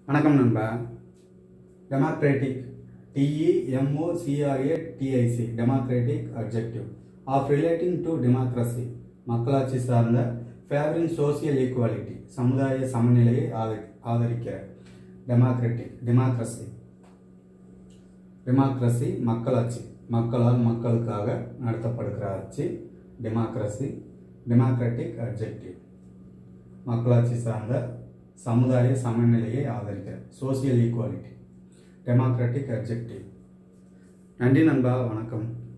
வணக்கம் நண்பா democratic டிஇஎம்ஓசிஆர்ஏ DIC democratic objective of relating to democracy மக்களாட்சி சார்ந்த ஃபேவரிங் சோசியல் ஈக்குவாலிட்டி சமுதாய சமநிலையை ஆதரி ஆதரிக்கிற டெமோக்ராட்டிக் டெமோக்ரஸி டெமோக்ரஸி மக்களாட்சி மக்களால் மக்களுக்காக நடத்தப்படுகிற ஆட்சி டெமோக்ரஸி டெமோக்ராட்டிக் அப்ஜெக்டிவ் மக்களாட்சி சார்ந்த சமுதாய சமநிலையை ஆதரிக்கிற சோசியல் ஈக்குவாலிட்டி டெமோக்ராட்டிக் அப்ஜெக்டிவ் நன்றி நண்பா வணக்கம்